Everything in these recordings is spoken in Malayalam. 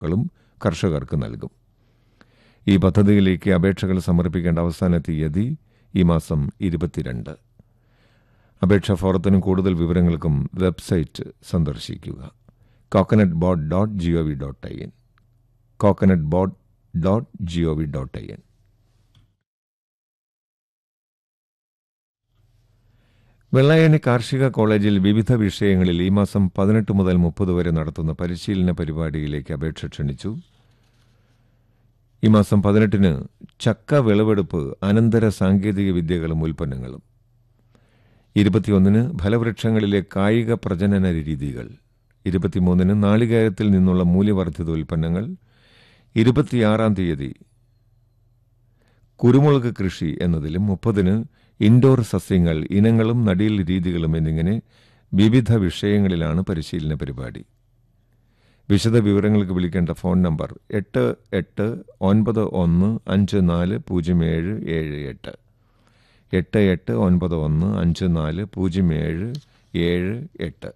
കളും കർഷകർക്ക് നൽകും ഈ പദ്ധതിയിലേക്ക് അപേക്ഷകൾ സമർപ്പിക്കേണ്ട അവസാന തീയതി ഈ മാസം ഇരുപത്തിരണ്ട് അപേക്ഷാ ഫോറത്തിനും കൂടുതൽ വിവരങ്ങൾക്കും വെബ്സൈറ്റ് സന്ദർശിക്കുക coconut board dot G O V dot I N coconut board dot G O V dot I N Vellayani കാർഷിക കോളേജിൽ വിവിധ വിഷയങ്ങളിൽ ഈ മാസം പതിനെട്ട് മുതൽ മുപ്പത് വരെ നടത്തുന്ന പരിശീലന പരിപാടിയിലേക്ക് അപേക്ഷ ക്ഷണിച്ചു ഈ മാസം പതിനെട്ടിന് ചക്ക വിളവെടുപ്പ് അനന്തര സാങ്കേതിക വിദ്യകളും ഉൽപ്പന്നങ്ങളും ഇരുപത്തിയൊന്നിന് ഫലവൃക്ഷങ്ങളിലെ കായിക പ്രജനന രീതികൾ ഇരുപത്തിമൂന്നിന് നാളികേരത്തിൽ നിന്നുള്ള മൂല്യവർദ്ധിത ഉൽപ്പന്നങ്ങൾ ഇരുപത്തിയാറാം തീയതി കുരുമുളക് കൃഷി എന്നതിലും മുപ്പതിന് ഇൻഡോർ സസ്യങ്ങൾ ഇനങ്ങളും നടീൽ രീതികളും എന്നിങ്ങനെ വിവിധ വിഷയങ്ങളിലാണ് പരിശീലന പരിപാടി വിശദ വിവരങ്ങൾക്ക് വിളിക്കേണ്ട ഫോൺ നമ്പർ എട്ട് എട്ട് ഒൻപത് ഒന്ന് അഞ്ച് നാല് പൂജ്യം ഏഴ് ഏഴ് എട്ട് എട്ട് എട്ട് ഒൻപത് ഒന്ന് അഞ്ച് നാല് പൂജ്യം ഏഴ് ഏഴ് എട്ട്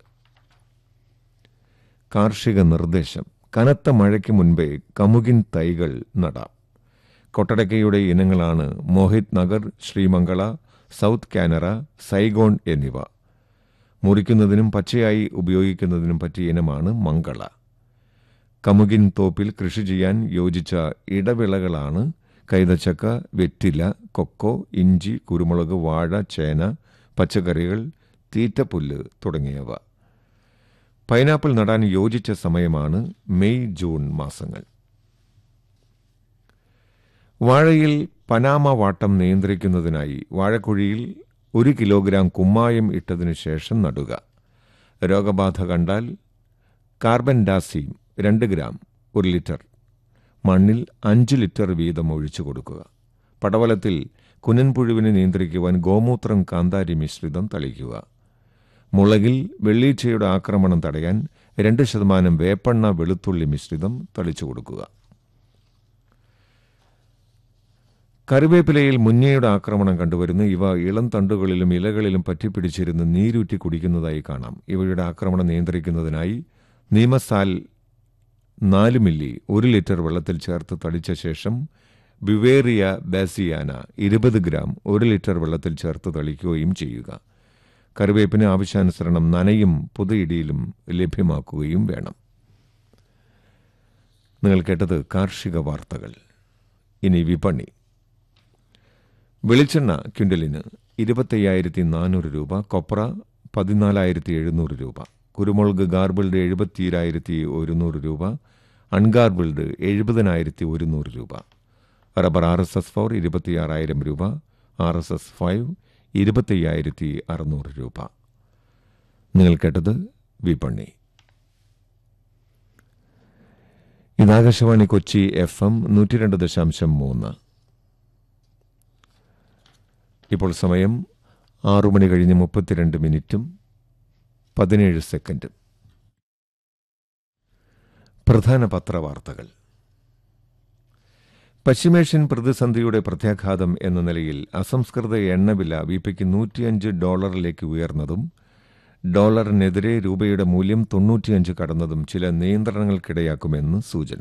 കാർഷിക നിർദ്ദേശം കനത്ത മഴയ്ക്ക് മുൻപേ കമുകിൻ തൈകൾ നടാം കൊട്ടടക്കയുടെ ഇനങ്ങളാണ് മോഹിത് നഗർ ശ്രീമംഗള സൗത്ത് കാനറ സൈഗോൺ എന്നിവ മുറിക്കുന്നതിനും പച്ചയായി ഉപയോഗിക്കുന്നതിനും പറ്റിയ ഇനമാണ് മംഗള കമുകിൻ തോപ്പിൽ കൃഷി ചെയ്യാൻ യോജിച്ച ഇടവിളകളാണ് കൈതച്ചക്ക വെറ്റില കൊക്കോ ഇഞ്ചി കുരുമുളക് വാഴ ചേന പച്ചക്കറികൾ തീറ്റപ്പുല്ല് തുടങ്ങിയവ പൈനാപ്പിൾ നടാൻ യോജിച്ച സമയമാണ് മെയ് ജൂൺ മാസങ്ങൾ വാഴയിൽ പനാമ വാട്ടം നിയന്ത്രിക്കുന്നതിനായി വാഴക്കുഴിയിൽ ഒരു കിലോഗ്രാം കുമ്മായം ഇട്ടതിനു ശേഷം നടുക രോഗബാധ കണ്ടാൽ കാർബൻ ഡാസീം രണ്ട് ഗ്രാം ഒരു ലിറ്റർ മണ്ണിൽ അഞ്ച് ലിറ്റർ വീതം ഒഴിച്ചു കൊടുക്കുക പടവലത്തിൽ കുനൻപുഴുവിനെ നിയന്ത്രിക്കുവാൻ ഗോമൂത്രം കാന്താരി മിശ്രിതം തളിക്കുക മുളകിൽ വെള്ളീച്ചയുടെ ആക്രമണം തടയാൻ രണ്ട് ശതമാനം വേപ്പെണ്ണ വെളുത്തുള്ളി മിശ്രിതം തളിച്ചു കൊടുക്കുക കറിവേപ്പിലയിൽ മുഞ്ഞയുടെ ആക്രമണം കണ്ടുവരുന്നു ഇവ ഇളം തണ്ടുകളിലും ഇലകളിലും പറ്റിപ്പിടിച്ചിരുന്ന് നീരൂറ്റി കുടിക്കുന്നതായി കാണാം ഇവയുടെ ആക്രമണം നിയന്ത്രിക്കുന്നതിനായി നീമസാൽ നാല് മില്ലി ഒരു ലിറ്റർ വെള്ളത്തിൽ ചേർത്ത് തളിച്ച ശേഷം ബിവേറിയ ബാസിയാന ഇരുപത് ഗ്രാം ഒരു ലിറ്റർ വെള്ളത്തിൽ ചേർത്ത് തളിക്കുകയും ചെയ്യുക കറിവേപ്പിന് ആവശ്യാനുസരണം നനയും പുതയിടിയിലും ലഭ്യമാക്കുകയും വേണം നിങ്ങൾ കേട്ടത് കാർഷിക വാർത്തകൾ ഇനി വിപണി വെളിച്ചെണ്ണ ക്വിൻ്റലിന് ഇരുപത്തയ്യായിരത്തി നാനൂറ് രൂപ കൊപ്ര പതിനാലായിരത്തി എഴുന്നൂറ് രൂപ കുരുമുളക് ഗാർബിൾഡ് എഴുപത്തിയേഴായിരത്തി ഒരുന്നൂറ് രൂപ അൺഗാർബിൾഡ് എഴുപതിനായിരത്തി ഒരുന്നൂറ് രൂപ rubber R S S four ഇരുപത്തിയാറായിരം രൂപ ആർ എസ് എസ് ഫൈവ് ഇരുപത്തയ്യായിരത്തി അറുന്നൂറ് രൂപ നിങ്ങൾ കേട്ടത് വിപണി ഇത് ആകാശവാണി കൊച്ചി എഫ് എം നൂറ്റി രണ്ട് ദശാംശം മൂന്ന് ഇപ്പോൾ സമയം ആറു മണി കഴിഞ്ഞ് മുപ്പത്തിരണ്ട് മിനിറ്റും പതിനേഴ് സെക്കൻഡും പ്രധാന പത്രവാർത്തകൾ പശ്ചിമേഷ്യൻ പ്രതിസന്ധിയുടെ പ്രത്യാഘാതം എന്ന നിലയിൽ അസംസ്കൃത എണ്ണവില വിപയ്ക്ക് നൂറ്റിയഞ്ച് ഡോളറിലേക്ക് ഉയർന്നതും ഡോളറിനെതിരെ രൂപയുടെ മൂല്യം തൊണ്ണൂറ്റിയഞ്ച് കടന്നതും ചില നിയന്ത്രണങ്ങൾക്കിടയാക്കുമെന്ന് സൂചന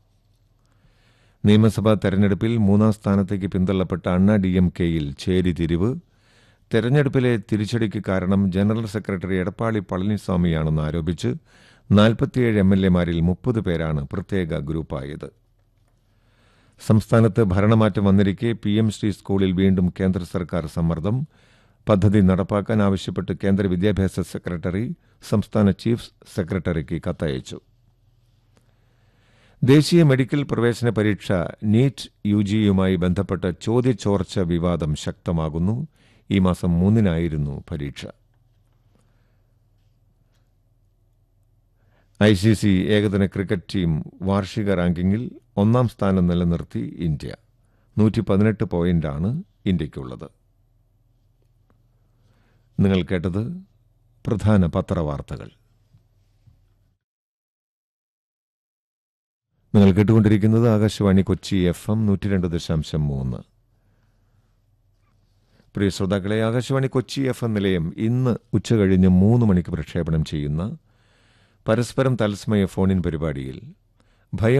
നിയമസഭാ തെരഞ്ഞെടുപ്പിൽ മൂന്നാം സ്ഥാനത്തേക്ക് പിന്തള്ളപ്പെട്ട അണ്ണ ഡി എം കെയിൽ ചേരിതിരിവ് തെരഞ്ഞെടുപ്പിലെ തിരിച്ചടിക്ക് കാരണം ജനറൽ സെക്രട്ടറി എടപ്പാളി പളനിസ്വാമിയാണെന്ന് ആരോപിച്ച് നാൽപ്പത്തിയേഴ് എം എൽ എമാരിൽ മുപ്പത് പേരാണ് പ്രത്യേക ഗ്രൂപ്പായത് സംസ്ഥാനത്ത് ഭരണമാറ്റം വന്നിരിക്കെ പി എം ശ്രീ സ്കൂളിൽ വീണ്ടും കേന്ദ്ര സർക്കാർ സമ്മർദ്ദം പദ്ധതി നടപ്പാക്കാൻ ആവശ്യപ്പെട്ട് കേന്ദ്ര വിദ്യാഭ്യാസ സെക്രട്ടറി സംസ്ഥാന ചീഫ് സെക്രട്ടറിക്ക് കത്തയച്ചു ദേശീയ മെഡിക്കൽ പ്രവേശന പരീക്ഷ നീറ്റ് യു ജിയുമായി ബന്ധപ്പെട്ട ചോദ്യചോർച്ച വിവാദം ശക്തമാകുന്നു ഈ മാസം മൂന്നിനായിരുന്നു പരീക്ഷ ഐ സി സി ഏകദിന ക്രിക്കറ്റ് ടീം വാർഷിക റാങ്കിങ്ങിൽ ഒന്നാം സ്ഥാനം നിലനിർത്തി ഇന്ത്യ നൂറ്റി പതിനെട്ട് പോയിന്റാണ് ഇന്ത്യയ്ക്കുള്ളത് നിങ്ങൾ കേട്ടത് പ്രധാന പത്രവാർത്തകൾ നിങ്ങൾ കേട്ടുകൊണ്ടിരിക്കുന്നത് ആകാശവാണി കൊച്ചി എഫ് എം നൂറ്റി രണ്ട് ദശാംശം മൂന്ന് പ്രിയ ശ്രോതാക്കളെ ആകാശവാണി കൊച്ചി എഫ് എം നിലയം ഇന്ന് ഉച്ചകഴിഞ്ഞ് മൂന്ന് മണിക്ക് പ്രക്ഷേപണം ചെയ്യുന്ന പരസ്പരം തത്സമയ ഫോണിൻ പരിപാടിയിൽ ഭയം